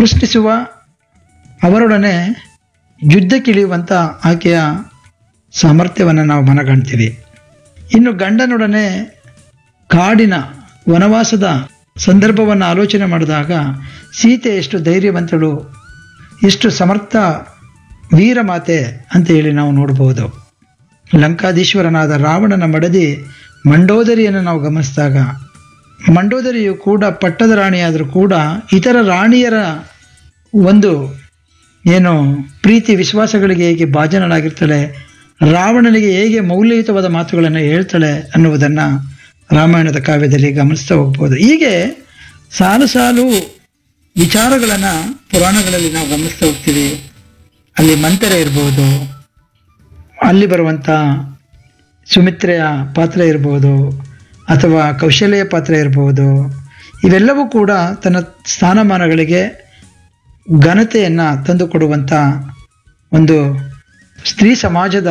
ಪ್ರಶ್ನಿಸುವ ಅವರೊಡನೆ ಯುದ್ಧಕ್ಕಿಳಿಯುವಂಥ ಆಕೆಯ ಸಾಮರ್ಥ್ಯವನ್ನು ನಾವು ಮನಗಾಣ್ತೀವಿ ಇನ್ನು ಗಂಡನೊಡನೆ ಕಾಡಿನ ವನವಾಸದ ಸಂದರ್ಭವನ್ನು ಆಲೋಚನೆ ಮಾಡಿದಾಗ ಸೀತೆ ಎಷ್ಟು ಧೈರ್ಯವಂತಳು ಎಷ್ಟು ಸಮರ್ಥ ವೀರಮಾತೆ ಅಂತ ಹೇಳಿ ನಾವು ನೋಡಬಹುದು ಲಂಕಾಧೀಶ್ವರನಾದ ರಾವಣನ ಮಡದಿ ಮಂಡೋದರಿಯನ್ನು ನಾವು ಗಮನಿಸಿದಾಗ ಮಂಡೋದರಿಯು ಕೂಡ ಪಟ್ಟದ ರಾಣಿಯಾದರೂ ಕೂಡ ಇತರ ರಾಣಿಯರ ಒಂದು ಏನು ಪ್ರೀತಿ ವಿಶ್ವಾಸಗಳಿಗೆ ಹೇಗೆ ಭಾಜನಳಾಗಿರ್ತಾಳೆ ರಾವಣನಿಗೆ ಹೇಗೆ ಮೌಲ್ಯಯುತವಾದ ಮಾತುಗಳನ್ನು ಹೇಳ್ತಾಳೆ ಅನ್ನುವುದನ್ನು ರಾಮಾಯಣದ ಕಾವ್ಯದಲ್ಲಿ ಗಮನಿಸ್ತಾ ಹೋಗ್ಬೋದು ಹೀಗೆ ಸಾಲು ಸಾಲು ವಿಚಾರಗಳನ್ನು ಪುರಾಣಗಳಲ್ಲಿ ನಾವು ಗಮನಿಸ್ತಾ ಹೋಗ್ತೀವಿ ಅಲ್ಲಿ ಮಂತರ ಇರ್ಬೋದು ಅಲ್ಲಿ ಬರುವಂಥ ಸುಮಿತ್ರೆಯ ಪಾತ್ರ ಇರ್ಬೋದು ಅಥವಾ ಕೌಶಲ್ಯ ಪಾತ್ರ ಇರ್ಬೋದು ಇವೆಲ್ಲವೂ ಕೂಡ ತನ್ನ ಸ್ಥಾನಮಾನಗಳಿಗೆ ಘನತೆಯನ್ನು ತಂದುಕೊಡುವಂಥ ಒಂದು ಸ್ತ್ರೀ ಸಮಾಜದ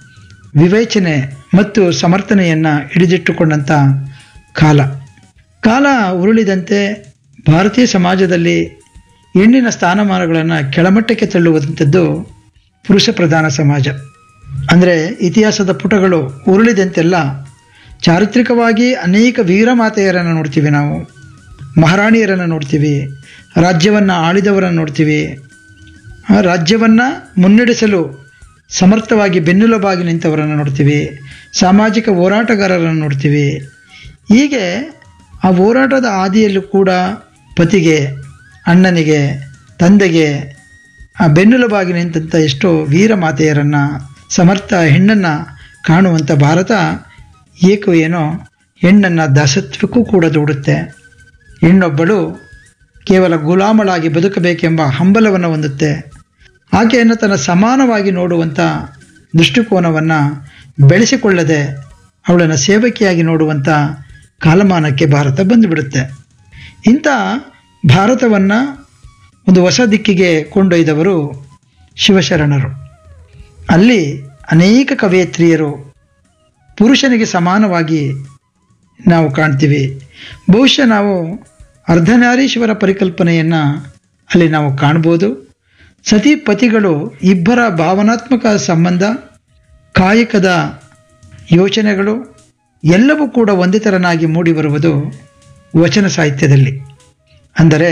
ವಿವೇಚನೆ ಮತ್ತು ಸಮರ್ಥನೆಯನ್ನು ಹಿಡಿದಿಟ್ಟುಕೊಂಡಂಥ ಕಾಲ ಕಾಲ ಉರುಳಿದಂತೆ ಭಾರತೀಯ ಸಮಾಜದಲ್ಲಿ ಹೆಣ್ಣಿನ ಸ್ಥಾನಮಾನಗಳನ್ನು ಕೆಳಮಟ್ಟಕ್ಕೆ ತಳ್ಳುವಂಥದ್ದು ಪುರುಷ ಪ್ರಧಾನ ಸಮಾಜ ಅಂದರೆ ಇತಿಹಾಸದ ಪುಟಗಳು ಉರುಳಿದಂತೆಲ್ಲ ಚಾರಿತ್ರಿಕವಾಗಿ ಅನೇಕ ವೀರಮಾತೆಯರನ್ನು ನೋಡ್ತೀವಿ ನಾವು ಮಹಾರಾಣಿಯರನ್ನು ನೋಡ್ತೀವಿ ರಾಜ್ಯವನ್ನು ಆಳಿದವರನ್ನು ನೋಡ್ತೀವಿ ಆ ರಾಜ್ಯವನ್ನು ಮುನ್ನಡೆಸಲು ಸಮರ್ಥವಾಗಿ ಬೆನ್ನೆಲುಬಾಗಿ ನಿಂತವರನ್ನು ನೋಡ್ತೀವಿ ಸಾಮಾಜಿಕ ಹೋರಾಟಗಾರರನ್ನು ನೋಡ್ತೀವಿ ಹೀಗೆ ಆ ಹೋರಾಟದ ಹಾದಿಯಲ್ಲೂ ಕೂಡ ಪತಿಗೆ ಅಣ್ಣನಿಗೆ ತಂದೆಗೆ ಆ ಬೆನ್ನೆಲುಬಾಗಿ ನಿಂತಹ ಎಷ್ಟೋ ವೀರ ಮಾತೆಯರನ್ನು ಸಮರ್ಥ ಹೆಣ್ಣನ್ನು ಕಾಣುವಂಥ ಭಾರತ ಏಕೋ ಏನೋ ಹೆಣ್ಣನ್ನು ದಾಸತ್ವಕ್ಕೂ ಕೂಡ ದೂಡುತ್ತೆ ಹೆಣ್ಣೊಬ್ಬಳು ಕೇವಲ ಗುಲಾಮಳಾಗಿ ಬದುಕಬೇಕೆಂಬ ಹಂಬಲವನ್ನು ಹೊಂದುತ್ತೆ ಆಕೆಯನ್ನು ತನ್ನ ಸಮಾನವಾಗಿ ನೋಡುವಂಥ ದೃಷ್ಟಿಕೋನವನ್ನು ಬೆಳೆಸಿಕೊಳ್ಳದೆ ಅವಳನ್ನು ಸೇವಕಿಯಾಗಿ ನೋಡುವಂಥ ಕಾಲಮಾನಕ್ಕೆ ಭಾರತ ಬಂದುಬಿಡುತ್ತೆ ಇಂಥ ಭಾರತವನ್ನು ಒಂದು ಹೊಸ ದಿಕ್ಕಿಗೆ ಕೊಂಡೊಯ್ದವರು ಶಿವಶರಣರು ಅಲ್ಲಿ ಅನೇಕ ಕವಯತ್ರಿಯರು ಪುರುಷನಿಗೆ ಸಮಾನವಾಗಿ ನಾವು ಕಾಣ್ತೀವಿ ಬಹುಶಃ ನಾವು ಅರ್ಧನಾರೀಶ್ವರ ಪರಿಕಲ್ಪನೆಯನ್ನು ಅಲ್ಲಿ ನಾವು ಕಾಣ್ಬೋದು ಸತಿ ಪತಿಗಳು ಇಬ್ಬರ ಭಾವನಾತ್ಮಕ ಸಂಬಂಧ ಕಾಯಕದ ಯೋಚನೆಗಳು ಎಲ್ಲವೂ ಕೂಡ ಒಂದೇ ಥರನಾಗಿ ಮೂಡಿಬರುವುದು ವಚನ ಸಾಹಿತ್ಯದಲ್ಲಿ ಅಂದರೆ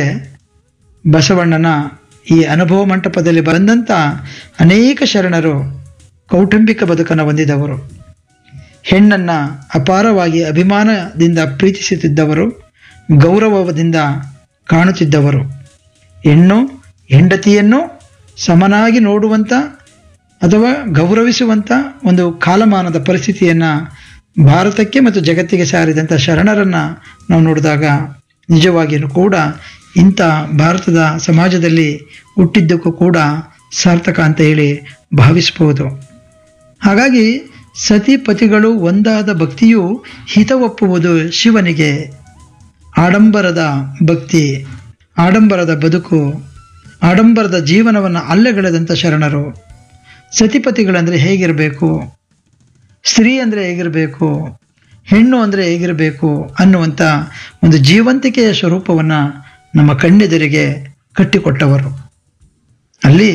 ಬಸವಣ್ಣನ ಈ ಅನುಭವ ಮಂಟಪದಲ್ಲಿ ಬಂದಂಥ ಅನೇಕ ಶರಣರು ಕೌಟುಂಬಿಕ ಬದುಕನ್ನು ಹೊಂದಿದವರು ಹೆಣ್ಣನ್ನು ಅಪಾರವಾಗಿ ಅಭಿಮಾನದಿಂದ ಪ್ರೀತಿಸುತ್ತಿದ್ದವರು ಗೌರವದಿಂದ ಕಾಣುತ್ತಿದ್ದವರು ಹೆಣ್ಣು ಹೆಂಡತಿಯನ್ನು ಸಮನಾಗಿ ನೋಡುವಂಥ ಅಥವಾ ಗೌರವಿಸುವಂಥ ಒಂದು ಕಾಲಮಾನದ ಪರಿಸ್ಥಿತಿಯನ್ನು ಭಾರತಕ್ಕೆ ಮತ್ತು ಜಗತ್ತಿಗೆ ಸಾರಿದಂಥ ಶರಣರನ್ನು ನಾವು ನೋಡಿದಾಗ ನಿಜವಾಗಿಯೂ ಕೂಡ ಇಂಥ ಭಾರತದ ಸಮಾಜದಲ್ಲಿ ಹುಟ್ಟಿದ್ದಕ್ಕೂ ಕೂಡ ಸಾರ್ಥಕ ಅಂತ ಹೇಳಿ ಭಾವಿಸ್ಬೋದು ಹಾಗಾಗಿ ಸತಿ ಪತಿಗಳು ಒಂದಾದ ಭಕ್ತಿಯು ಹಿತವಪ್ಪುವುದು ಶಿವನಿಗೆ ಆಡಂಬರದ ಭಕ್ತಿ ಆಡಂಬರದ ಬದುಕು ಆಡಂಬರದ ಜೀವನವನ್ನು ಅಲ್ಲೆಗಳೆದಂಥ ಶರಣರು ಸತಿಪತಿಗಳಂದರೆ ಹೇಗಿರಬೇಕು ಸ್ತ್ರೀ ಅಂದರೆ ಹೇಗಿರಬೇಕು ಹೆಣ್ಣು ಅಂದರೆ ಹೇಗಿರಬೇಕು ಅನ್ನುವಂಥ ಒಂದು ಜೀವಂತಿಕೆಯ ಸ್ವರೂಪವನ್ನು ನಮ್ಮ ಕಣ್ಣೆದುರಿಗೆ ಕಟ್ಟಿಕೊಟ್ಟವರು ಅಲ್ಲಿ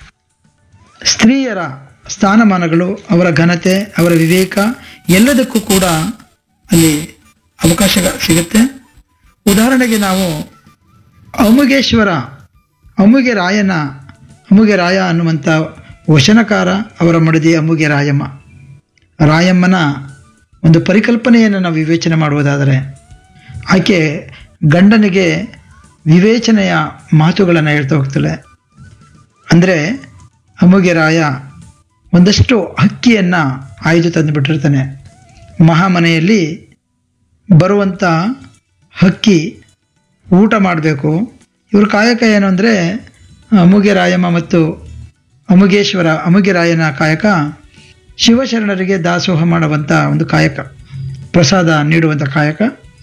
ಸ್ತ್ರೀಯರ ಸ್ಥಾನಮಾನಗಳು ಅವರ ಘನತೆ ಅವರ ವಿವೇಕ ಎಲ್ಲದಕ್ಕೂ ಕೂಡ ಅಲ್ಲಿ ಅವಕಾಶ ಸಿಗುತ್ತೆ ಉದಾಹರಣೆಗೆ ನಾವು ಅಮುಗೇಶ್ವರ ಅಮುಗೆ ರಾಯನ ಅಮುಗೆ ರಾಯ ಅನ್ನುವಂಥ ವಚನಕಾರ ಅವರ ಮಡದಿ ಅಮುಗೆ ರಾಯಮ್ಮ ರಾಯಮ್ಮನ ಒಂದು ಪರಿಕಲ್ಪನೆಯನ್ನು ನಾವು ವಿವೇಚನೆ ಮಾಡುವುದಾದರೆ ಆಕೆ ಗಂಡನಿಗೆ ವಿವೇಚನೆಯ ಮಾತುಗಳನ್ನು ಹೇಳ್ತಾ ಹೋಗ್ತಾಳೆ ಅಂದರೆ ಅಮುಗೆ ರಾಯ ಒಂದಷ್ಟು ಹಕ್ಕಿಯನ್ನು ಆಯ್ದು ತಂದುಬಿಟ್ಟಿರ್ತಾನೆ ಮಹಾಮನೆಯಲ್ಲಿ ಬರುವಂಥ ಹಕ್ಕಿ ಊಟ ಮಾಡಬೇಕು ಇವ್ರ ಕಾಯಕ ಏನು ಅಂದರೆ ಅಮುಗೆ ರಾಯಮ್ಮ ಮತ್ತು ಅಮುಗೇಶ್ವರ ಅಮುಗೆ ರಾಯನ ಕಾಯಕ ಶಿವಶರಣರಿಗೆ ದಾಸೋಹ ಮಾಡುವಂಥ ಒಂದು ಕಾಯಕ ಪ್ರಸಾದ ನೀಡುವಂಥ ಕಾಯಕ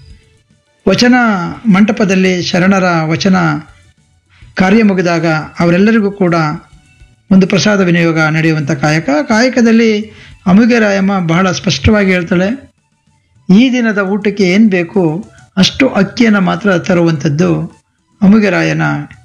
ವಚನ ಮಂಟಪದಲ್ಲಿ ಶರಣರ ವಚನ ಕಾರ್ಯ ಮುಗಿದಾಗ ಅವರೆಲ್ಲರಿಗೂ ಕೂಡ ಒಂದು ಪ್ರಸಾದ ವಿನಿಯೋಗ ನಡೆಯುವಂಥ ಕಾಯಕ ಕಾಯಕದಲ್ಲಿ ಅಮುಗೆ ರಾಯಮ್ಮ ಬಹಳ ಸ್ಪಷ್ಟವಾಗಿ ಹೇಳ್ತಾಳೆ ಈ ದಿನದ ಊಟಕ್ಕೆ ಏನು ಬೇಕು ಅಷ್ಟು ಅಕ್ಕಿಯನ್ನು ಮಾತ್ರ ತರುವಂಥದ್ದು ಅಮುಗೆ ರಾಯನ